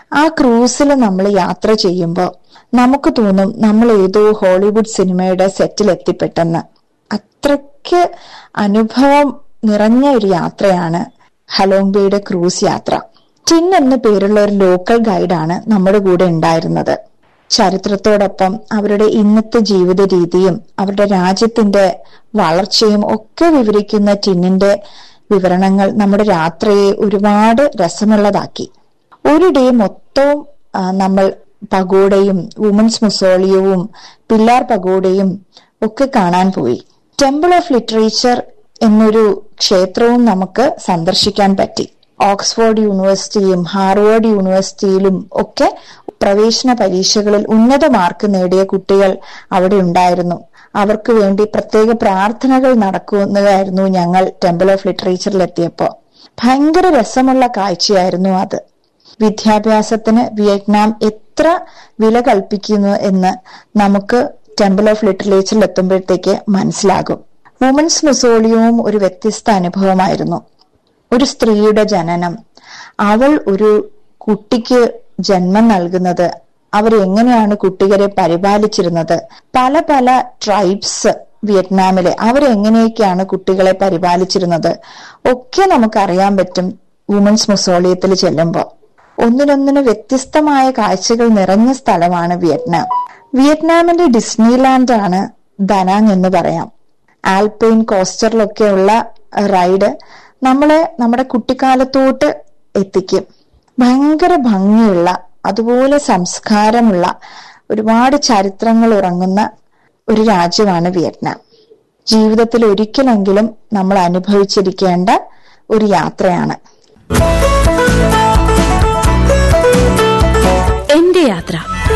ആ ക്രൂസിൽ നമ്മൾ യാത്ര ചെയ്യുമ്പോൾ നമുക്ക് തോന്നും നമ്മൾ ഏതോ ഹോളിവുഡ് സിനിമയുടെ സെറ്റിൽ എത്തിപ്പെട്ടെന്ന് അത്രയ്ക്ക് അനുഭവം നിറഞ്ഞ ഒരു യാത്രയാണ് ഹലോങ് ബേയുടെ ക്രൂസ് യാത്ര ടിൻ എന്ന പേരുള്ള ഒരു ലോക്കൽ ഗൈഡാണ് നമ്മുടെ കൂടെ ഉണ്ടായിരുന്നത് ചരിത്രത്തോടൊപ്പം അവരുടെ ഇന്നത്തെ ജീവിത രീതിയും അവരുടെ രാജ്യത്തിന്റെ വളർച്ചയും ഒക്കെ വിവരിക്കുന്ന ടിന്നിന്റെ വിവരണങ്ങൾ നമ്മുടെ യാത്രയെ ഒരുപാട് രസമുള്ളതാക്കി ഒരു ഡേ മൊത്തവും ആ, നമ്മൾ പഗോഡയും വുമൻസ് മുസോളിയവും പില്ലാർ പഗോഡയും ഒക്കെ കാണാൻ പോയി ടെമ്പിൾ ഓഫ് ലിറ്ററേച്ചർ എന്നൊരു ക്ഷേത്രവും നമുക്ക് സന്ദർശിക്കാൻ പറ്റി ഓക്സ്ഫോർഡ് യൂണിവേഴ്സിറ്റിയും ഹാർവേർഡ് യൂണിവേഴ്സിറ്റിയിലും ഒക്കെ പ്രവേശന പരീക്ഷകളിൽ ഉന്നത മാർക്ക് നേടിയ കുട്ടികൾ അവിടെ ഉണ്ടായിരുന്നു അവർക്ക് വേണ്ടി പ്രത്യേക പ്രാർത്ഥനകൾ നടക്കുന്നതായിരുന്നു ഞങ്ങൾ ടെമ്പിൾ ഓഫ് ലിറ്ററേച്ചറിൽ എത്തിയപ്പോൾ ഭയങ്കര രസമുള്ള കാഴ്ചയായിരുന്നു അത് വിദ്യാഭ്യാസത്തിന് വിയറ്റ്നാം എത്ര വില കൽപ്പിക്കുന്നു എന്ന് നമുക്ക് ടെമ്പിൾ ഓഫ് ലിറ്ററേച്ചറിൽ എത്തുമ്പോഴത്തേക്ക് മനസ്സിലാകും വുമൻസ് മുസോളിയവും ഒരു വ്യത്യസ്ത അനുഭവമായിരുന്നു ഒരു സ്ത്രീയുടെ ജനനം അവൾ ഒരു കുട്ടിക്ക് ജന്മം നൽകുന്നത് അവർ എങ്ങനെയാണ് കുട്ടികളെ പരിപാലിച്ചിരുന്നത് പല പല ട്രൈബ്സ് വിയറ്റ്നാമിലെ അവരെങ്ങനെയൊക്കെയാണ് കുട്ടികളെ പരിപാലിച്ചിരുന്നത് ഒക്കെ നമുക്ക് അറിയാൻ പറ്റും വുമൻസ് മുസോളിയത്തിൽ ചെല്ലുമ്പോൾ ഒന്നിനൊന്നിന് വ്യത്യസ്തമായ കാഴ്ചകൾ നിറഞ്ഞ സ്ഥലമാണ് വിയറ്റ്നാം വിയറ്റ്നാമിന്റെ ഡിസ്നിലാൻഡ് ആണ് ദനാങ് എന്ന് പറയാം ആൽപൈൻ കോസ്റ്ററിലൊക്കെയുള്ള റൈഡ് നമ്മളെ നമ്മുടെ കുട്ടിക്കാലത്തോട്ട് എത്തിക്കും ഭയങ്കര ഭംഗിയുള്ള അതുപോലെ സംസ്കാരമുള്ള ഒരുപാട് ചരിത്രങ്ങൾ ഉറങ്ങുന്ന ഒരു രാജ്യമാണ് വിയറ്റ്നാം ജീവിതത്തിൽ ഒരിക്കലെങ്കിലും നമ്മൾ അനുഭവിച്ചിരിക്കേണ്ട ഒരു യാത്രയാണ് എന്റെ യാത്ര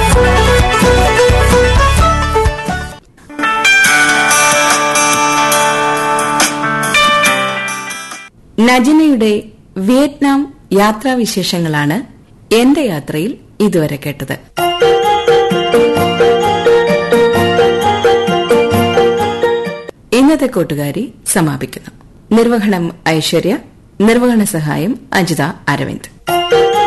നജിനയുടെ വിയറ്റ്നാം യാത്രാവിശേഷങ്ങളാണ് എന്റെ യാത്രയിൽ ഇതുവരെ കേട്ടത് ഇന്നത്തെ കൂട്ടുകാരി സമാപിക്കുന്നു നിർവഹണം ഐശ്വര്യ നിർവഹണ സഹായം അജിത അരവിന്ദ്